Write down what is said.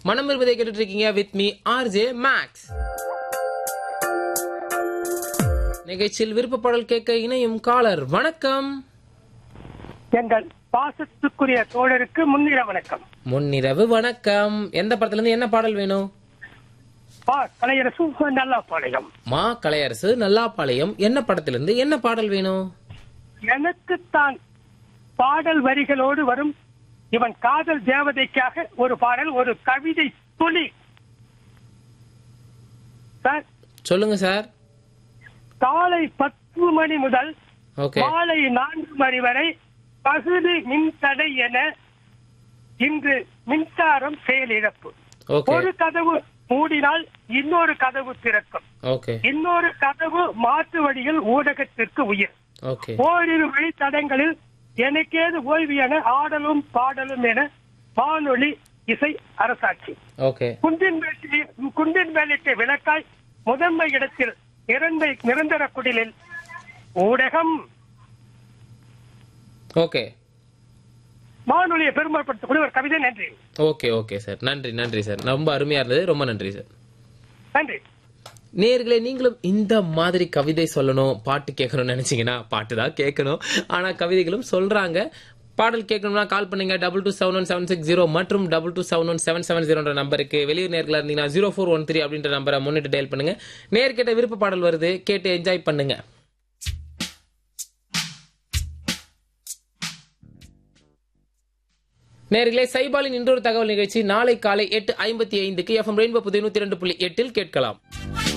மனம் விரும்பதை கேட்டுட்டு இருக்கீங்க வித் மீ ஆர்ஜே மேக்ஸ் நிகழ்ச்சியில் விருப்ப பாடல் கேட்க இணையும் காலர் வணக்கம் எங்கள் பாசத்துக்குரிய தோழருக்கு முன்னிட வணக்கம் முன்னிரவு வணக்கம் எந்த படத்துல இருந்து என்ன பாடல் வேணும் பா கலையரசு நல்லா பாளையம் மா கலையரசு நல்லாப்பாளையம் என்ன படத்திலிருந்து என்ன பாடல் வேணும் எனக்குத்தான் பாடல் வரிகளோடு வரும் இவன் காதல் தேவதைக்காக ஒரு பாடல் ஒரு கவிதை துளி சார் சொல்லுங்க சார் காலை பத்து மணி முதல் ஓகே மாலை நான்கு மணி வரை பகுதி மின்தடை என இன்று மின்சாரம் செயலிழப்பு ஓகே ஒரு கதவு மூடினால் இன்னொரு கதவு திறக்கும் ஓகே இன்னொரு கதவு மாற்று வழியில் ஊடகத்திற்கு உயிர் ஓகே ஓரிரு வழித்தடங்களில் எனக்கேது ஓய்வு என ஆடலும் பாடலும் என வானொலி இசை அரசாட்சி ஓகே குந்தின் வேட்டி குந்தின் வேலைக்கு விளக்காய் முதன்மை இடத்தில் இரண்டை நிரந்தர குடிலில் ஊடகம் ஓகே வானொலியை பெருமைப்படுத்தக்கூடிய ஒரு கவிதை நன்றி ஓகே ஓகே சார் நன்றி நன்றி சார் ரொம்ப அருமையா இருந்தது ரொம்ப நன்றி சார் நன்றி நேர்களே நீங்களும் இந்த மாதிரி கவிதை சொல்லணும் பாட்டு கேட்கணும்னு நினைச்சீங்கன்னா பாட்டு தான் கேட்கணும் ஆனா கவிதைகளும் சொல்றாங்க பாடல் கேட்கணும்னா கால் பண்ணுங்க double two seven one seven six zero மற்றும் double two seven one seven seven ஜீரோன்ற நம்பருக்கு வெளியூர் நேர்களா இருந்தீங்கன்னா ஜீரோ ஃபோர் ஒன் த்ரீ அப்படின்ற நம்பரை முன்னிட்டு டயல் பண்ணுங்க நேர் கேட்ட விருப்ப பாடல் வருது கேட்டு என்ஜாய் பண்ணுங்க நேர்களே சைபாலின் இன்றொரு தகவல் நிகழ்ச்சி நாளை காலை எட்டு ஐம்பத்தி ஐந்துக்கு எஃப்எம் ரெயின்போ புதிய நூத்தி ரெண்டு புள்ளி எட்டில் கேட்கலாம்